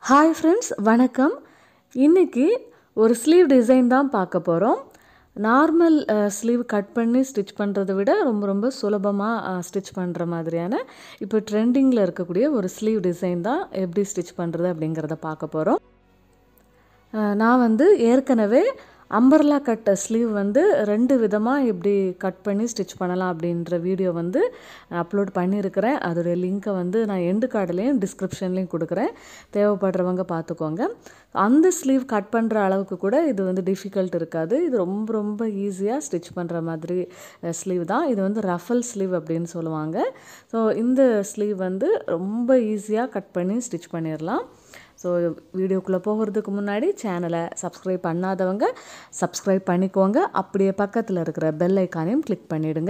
hi friends வணக்கம் இன்றைக்கி ஒரு ஸ்லீவ் டிசைன் தான் பார்க்க போகிறோம் நார்மல் ஸ்லீவ் கட் பண்ணி ஸ்டிச் பண்ணுறதை விட ரொம்ப ரொம்ப சுலபமாக ஸ்டிச் பண்ணுற மாதிரியான இப்போ ட்ரெண்டிங்கில் இருக்கக்கூடிய ஒரு ஸ்லீவ் டிசைன் தான் எப்படி ஸ்டிச் பண்ணுறது அப்படிங்கிறத பார்க்க போகிறோம் நான் வந்து ஏற்கனவே அம்பர்லா கட் ஸ்லீவ் வந்து ரெண்டு விதமாக எப்படி கட் பண்ணி ஸ்டிச் பண்ணலாம் அப்படின்ற வீடியோ வந்து அப்லோட் பண்ணியிருக்கிறேன் அதோடைய லிங்க்கை வந்து நான் எண்டு கார்டுலேயும் டிஸ்கிரிப்ஷன்லேயும் கொடுக்குறேன் தேவைப்படுறவங்க பார்த்துக்கோங்க அந்த ஸ்லீவ் கட் பண்ணுற அளவுக்கு கூட இது வந்து டிஃபிகல்ட் இருக்காது இது ரொம்ப ரொம்ப ஈஸியாக ஸ்டிச் பண்ணுற மாதிரி ஸ்லீவ் தான் இது வந்து ரஃபல் ஸ்லீவ் அப்படின்னு சொல்லுவாங்க ஸோ இந்த ஸ்லீவ் வந்து ரொம்ப ஈஸியாக கட் பண்ணி ஸ்டிச் பண்ணிடலாம் ஸோ வீடியோக்குள்ளே போகிறதுக்கு முன்னாடி சேனலை சப்ஸ்கிரைப் பண்ணாதவங்க சப்ஸ்கிரைப் பண்ணிக்கோங்க அப்படியே பக்கத்தில் இருக்கிற பெல் ஐக்கானையும் கிளிக் பண்ணிவிடுங்க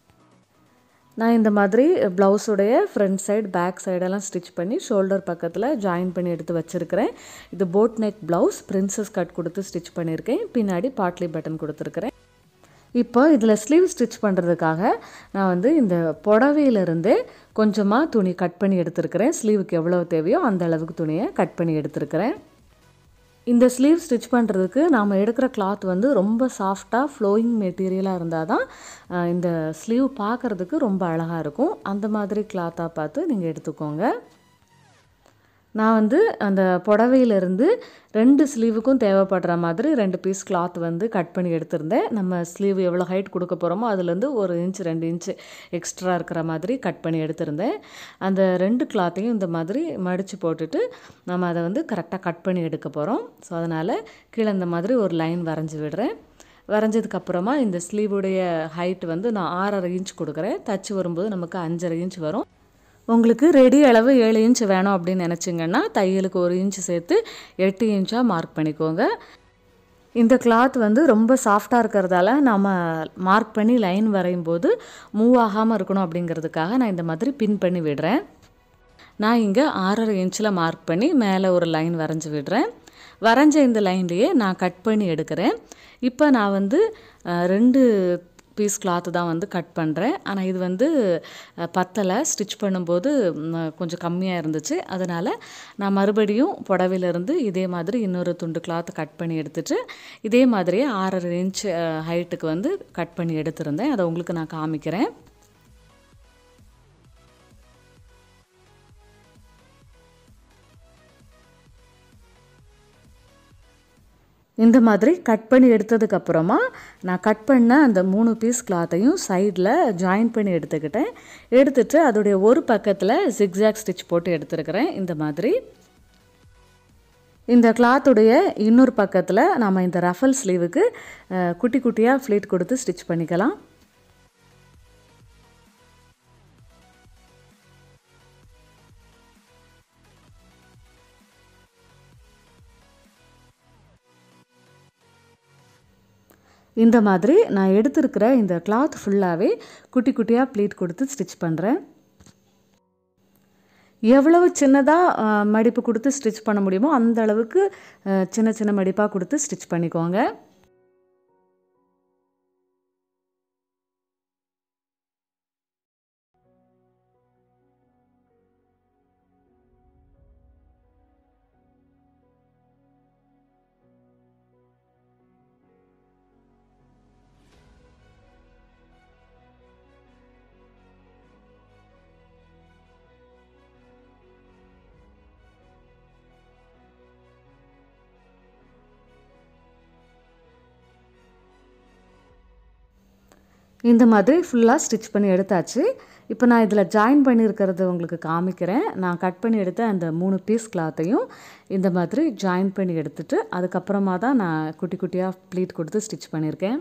நான் இந்த மாதிரி ப்ளவுஸுடைய ஃப்ரண்ட் சைடு பேக் சைடெல்லாம் ஸ்டிச் பண்ணி ஷோல்டர் பக்கத்தில் ஜாயின் பண்ணி எடுத்து வச்சுருக்கிறேன் இது boat neck blouse princess cut கொடுத்து ஸ்டிச் பண்ணியிருக்கேன் பின்னாடி பாட்லி பட்டன் கொடுத்துருக்குறேன் இப்போ இதில் ஸ்லீவ் ஸ்டிச் பண்ணுறதுக்காக நான் வந்து இந்த புடவையிலிருந்தே கொஞ்சமாக துணி கட் பண்ணி எடுத்துருக்கிறேன் ஸ்லீவுக்கு எவ்வளோ தேவையோ அந்த அளவுக்கு துணியை கட் பண்ணி எடுத்துருக்கிறேன் இந்த ஸ்லீவ் ஸ்டிச் பண்ணுறதுக்கு நாம் எடுக்கிற கிளாத் வந்து ரொம்ப சாஃப்டாக ஃப்ளோயிங் மெட்டீரியலாக இருந்தால் தான் இந்த ஸ்லீவ் பார்க்குறதுக்கு ரொம்ப அழகாக இருக்கும் அந்த மாதிரி கிளாத்தாக பார்த்து நீங்கள் எடுத்துக்கோங்க நான் வந்து அந்த புடவையிலேருந்து ரெண்டு ஸ்லீவுக்கும் தேவைப்படுற மாதிரி ரெண்டு பீஸ் கிளாத் வந்து கட் பண்ணி எடுத்திருந்தேன் நம்ம ஸ்லீவ் எவ்வளோ ஹைட் கொடுக்க போகிறோமோ அதுலேருந்து ஒரு இன்ச் ரெண்டு இன்ச்சு எக்ஸ்ட்ரா இருக்கிற மாதிரி கட் பண்ணி எடுத்திருந்தேன் அந்த ரெண்டு கிளாத்தையும் இந்த மாதிரி மடித்து போட்டுட்டு நம்ம அதை வந்து கரெக்டாக கட் பண்ணி எடுக்க போகிறோம் ஸோ அதனால் கீழே இந்த மாதிரி ஒரு லைன் வரைஞ்சி விடுறேன் வரைஞ்சதுக்கப்புறமா இந்த ஸ்லீவுடைய ஹைட் வந்து நான் ஆறரை இன்ச் கொடுக்குறேன் தச்சு வரும்போது நமக்கு அஞ்சரை இன்ச் வரும் உங்களுக்கு ரெடி அளவு ஏழு இன்ச் வேணும் அப்படின்னு நினச்சிங்கன்னா தையலுக்கு ஒரு இன்ச் சேர்த்து எட்டு இன்ச்சாக மார்க் பண்ணிக்கோங்க இந்த கிளாத் வந்து ரொம்ப சாஃப்டாக இருக்கிறதால நம்ம மார்க் பண்ணி லைன் வரையும் போது மூவ் ஆகாமல் இருக்கணும் அப்படிங்கிறதுக்காக நான் இந்த மாதிரி பின் பண்ணி விடுறேன் நான் இங்கே ஆறரை இன்ச்சில் மார்க் பண்ணி மேலே ஒரு லைன் வரைஞ்சி விடுறேன் வரைஞ்ச இந்த லைன்லேயே நான் கட் பண்ணி எடுக்கிறேன் இப்போ நான் வந்து ரெண்டு பீஸ் கிளாத்து தான் வந்து கட் பண்ணுறேன் ஆனால் இது வந்து பத்தலை ஸ்டிச் பண்ணும்போது கொஞ்சம் கம்மியாக இருந்துச்சு அதனால் நான் மறுபடியும் புடவையிலேருந்து இதே மாதிரி இன்னொரு துண்டு கிளாத் கட் பண்ணி எடுத்துட்டு இதே மாதிரியே ஆறரை இன்ச் ஹைட்டுக்கு வந்து கட் பண்ணி எடுத்திருந்தேன் அதை உங்களுக்கு நான் காமிக்கிறேன் இந்த மாதிரி கட் பண்ணி எடுத்ததுக்கப்புறமா நான் கட் பண்ண அந்த மூணு பீஸ் கிளாத்தையும் சைடில் ஜாயின் பண்ணி எடுத்துக்கிட்டேன் எடுத்துட்டு அதோடைய ஒரு பக்கத்தில் ஜிக்ஸாக் ஸ்டிச் போட்டு எடுத்துருக்கிறேன் இந்த மாதிரி இந்த கிளாத்துடைய இன்னொரு பக்கத்தில் நம்ம இந்த ரஃபல் ஸ்லீவுக்கு குட்டி குட்டியாக ஃப்ளீட் கொடுத்து ஸ்டிச் பண்ணிக்கலாம் இந்த மாதிரி நான் எடுத்திருக்கிற இந்த கிளாத் ஃபுல்லாகவே குட்டி குட்டியாக ப்ளீட் கொடுத்து ஸ்டிச் பண்ணுறேன் எவ்வளவு சின்னதாக மடிப்பு கொடுத்து ஸ்டிச் பண்ண முடியுமோ அந்த அளவுக்கு சின்ன சின்ன மடிப்பாக கொடுத்து ஸ்டிச் பண்ணிக்கோங்க இந்த மாதிரி ஃபுல்லாக ஸ்டிச் பண்ணி எடுத்தாச்சு இப்போ நான் இதில் ஜாயின் பண்ணியிருக்கிறது உங்களுக்கு காமிக்கிறேன் நான் கட் பண்ணி எடுத்த அந்த மூணு பீஸ் கிளாத்தையும் இந்த மாதிரி ஜாயின் பண்ணி எடுத்துட்டு அதுக்கப்புறமா தான் நான் குட்டி குட்டியாக ப்ளீட் கொடுத்து ஸ்டிச் பண்ணியிருக்கேன்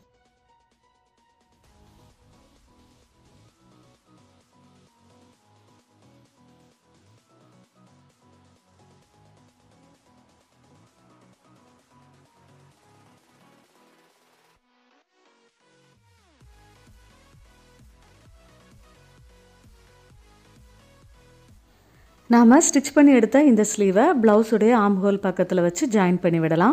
நாம் ஸ்டிச் பண்ணி எடுத்த இந்த ஸ்லீவை ப்ளவுஸுடைய ஆம்ஹோல் பக்கத்தில் வச்சு ஜாயின் பண்ணி விடலாம்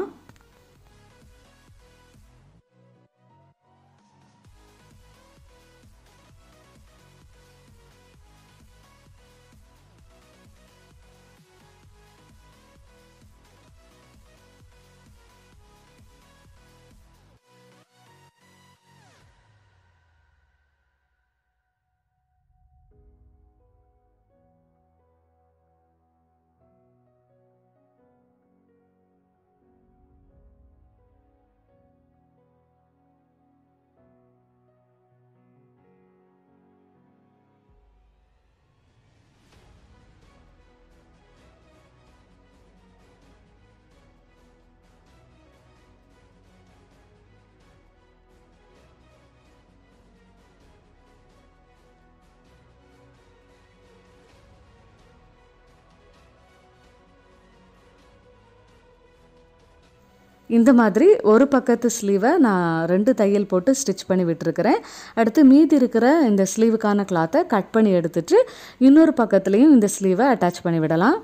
இந்த மாதிரி ஒரு பக்கத்து ஸ்லீவை நான் ரெண்டு தையல் போட்டு ஸ்டிச் பண்ணி விட்டுருக்கிறேன் அடுத்து மீதி இருக்கிற இந்த ஸ்லீவுக்கான கிளாத்தை கட் பண்ணி எடுத்துட்டு இன்னொரு பக்கத்துலேயும் இந்த ஸ்லீவை அட்டாச் பண்ணி விடலாம்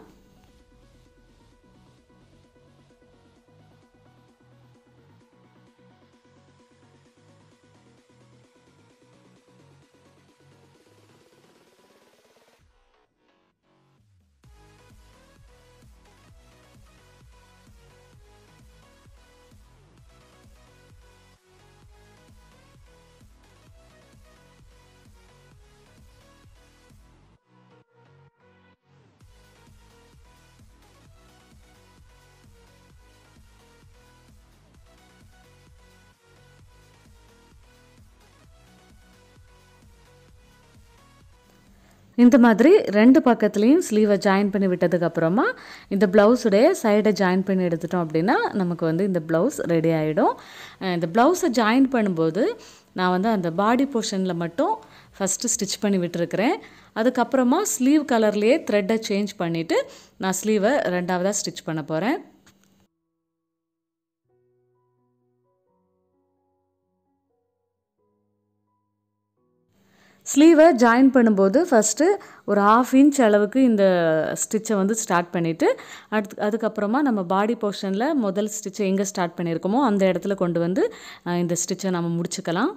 இந்த மாதிரி ரெண்டு பக்கத்துலேயும் ஸ்லீவை ஜாயின் பண்ணி விட்டதுக்கப்புறமா இந்த ப்ளவுஸுடைய சைடை ஜாயின் பண்ணி எடுத்துட்டோம் அப்படின்னா நமக்கு வந்து இந்த ப்ளவுஸ் ரெடி ஆகிடும் இந்த ப்ளவுஸை ஜாயின் பண்ணும்போது நான் வந்து அந்த பாடி போர்ஷனில் மட்டும் ஃபஸ்ட்டு ஸ்டிச் பண்ணி விட்டுருக்கிறேன் அதுக்கப்புறமா ஸ்லீவ் கலர்லேயே த்ரெட்டை சேஞ்ச் பண்ணிவிட்டு நான் ஸ்லீவை ரெண்டாவதாக ஸ்டிச் பண்ண போகிறேன் ஸ்லீவை ஜாயின் பண்ணும்போது ஃபஸ்ட்டு ஒரு ஆஃப் இன்ச் அளவுக்கு இந்த ஸ்டிச்சை வந்து ஸ்டார்ட் பண்ணிவிட்டு அடுத்து அதுக்கப்புறமா நம்ம பாடி போர்ஷனில் முதல் ஸ்டிச்சை எங்கே ஸ்டார்ட் பண்ணியிருக்கோமோ அந்த இடத்துல கொண்டு வந்து இந்த ஸ்டிச்சை நம்ம முடிச்சுக்கலாம்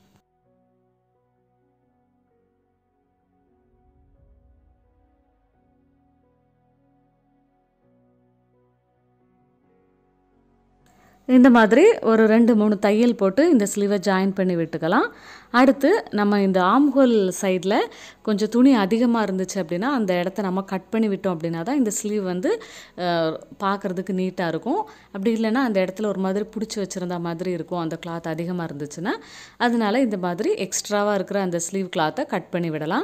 இந்த மாதிரி ஒரு ரெண்டு மூணு தையல் போட்டு இந்த ஸ்லீவை ஜாயின் பண்ணி விட்டுக்கலாம் அடுத்து நம்ம இந்த ஆம்ஹோல் சைடில் கொஞ்சம் துணி அதிகமாக இருந்துச்சு அப்படின்னா அந்த இடத்த நம்ம கட் பண்ணி விட்டோம் அப்படின்னா தான் இந்த ஸ்லீவ் வந்து பார்க்குறதுக்கு நீட்டாக இருக்கும் அப்படி இல்லைன்னா அந்த இடத்துல ஒரு மாதிரி பிடிச்சி வச்சுருந்த மாதிரி இருக்கும் அந்த கிளாத் அதிகமாக இருந்துச்சுன்னா அதனால இந்த மாதிரி எக்ஸ்ட்ராவாக இருக்கிற அந்த ஸ்லீவ் கிளாத்தை கட் பண்ணி விடலாம்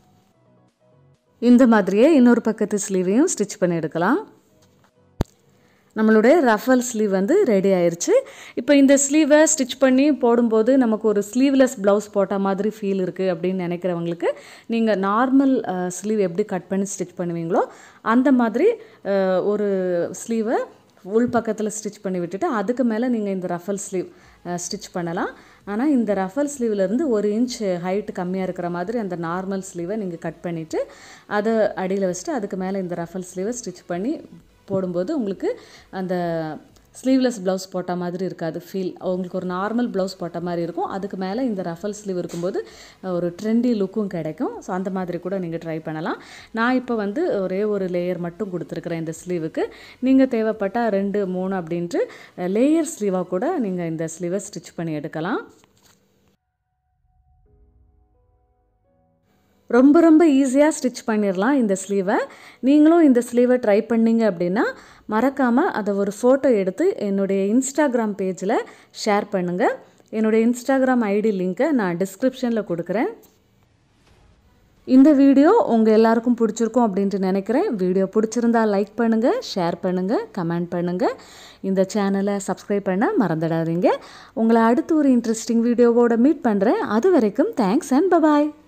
இந்த மாதிரியே இன்னொரு பக்கத்து ஸ்லீவையும் ஸ்டிச் பண்ணி எடுக்கலாம் நம்மளுடைய ரஃபல் ஸ்லீவ் வந்து ரெடி ஆயிடுச்சு இப்போ இந்த ஸ்லீவை ஸ்டிச் பண்ணி போடும்போது நமக்கு ஒரு ஸ்லீவ்லெஸ் ப்ளவுஸ் போட்ட மாதிரி ஃபீல் இருக்குது அப்படின்னு நினைக்கிறவங்களுக்கு நீங்கள் நார்மல் ஸ்லீவ் எப்படி கட் பண்ணி ஸ்டிச் பண்ணுவீங்களோ அந்த மாதிரி ஒரு ஸ்லீவை உள் பக்கத்தில் ஸ்டிச் பண்ணி விட்டுட்டு அதுக்கு மேலே நீங்கள் இந்த ரஃபல் ஸ்லீவ் ஸ்டிச் பண்ணலாம் ஆனால் இந்த ரஃபல் ஸ்லீவ்லேருந்து ஒரு இன்ச் ஹைட் கம்மியாக இருக்கிற மாதிரி அந்த நார்மல் ஸ்லீவை நீங்கள் கட் பண்ணிவிட்டு அதை அடியில் வச்சுட்டு அதுக்கு மேலே இந்த ரஃபல் ஸ்லீவை ஸ்டிச் பண்ணி போடும்போது உங்களுக்கு அந்த ஸ்லீவ்லெஸ் ப்ளவுஸ் போட்ட மாதிரி இருக்காது ஃபீல் உங்களுக்கு ஒரு நார்மல் ப்ளவுஸ் போட்ட மாதிரி இருக்கும் அதுக்கு மேலே இந்த ரஃபல் ஸ்லீவ் இருக்கும்போது ஒரு ட்ரெண்டி லுக்கும் கிடைக்கும் ஸோ அந்த மாதிரி கூட நீங்கள் ட்ரை பண்ணலாம் நான் இப்போ வந்து ஒரே ஒரு லேயர் மட்டும் கொடுத்துருக்குறேன் இந்த ஸ்லீவுக்கு நீங்கள் தேவைப்பட்டால் ரெண்டு மூணு அப்படின்ட்டு லேயர் ஸ்லீவாக கூட நீங்கள் இந்த ஸ்லீவை ஸ்டிச் பண்ணி எடுக்கலாம் ரொம்ப ரொம்ப ஈஸியாக ஸ்டிச் பண்ணிடலாம் இந்த ஸ்லீவை நீங்களும் இந்த ஸ்லீவை ட்ரை பண்ணீங்க அப்படின்னா மறக்காமல் அதை ஒரு ஃபோட்டோ எடுத்து என்னுடைய இன்ஸ்டாகிராம் பேஜில் ஷேர் பண்ணுங்கள் என்னுடைய இன்ஸ்டாகிராம் ஐடி லிங்க்கை நான் டிஸ்கிரிப்ஷனில் கொடுக்குறேன் இந்த வீடியோ உங்கள் எல்லாருக்கும் பிடிச்சிருக்கும் அப்படின்ட்டு நினைக்கிறேன் வீடியோ பிடிச்சிருந்தா லைக் பண்ணுங்கள் ஷேர் பண்ணுங்கள் கமெண்ட் பண்ணுங்கள் இந்த சேனலை சப்ஸ்கிரைப் பண்ண மறந்துடாதீங்க உங்களை அடுத்து ஒரு இன்ட்ரெஸ்டிங் வீடியோவோட மீட் பண்ணுறேன் அது வரைக்கும் தேங்க்ஸ் அண்ட் பபாய்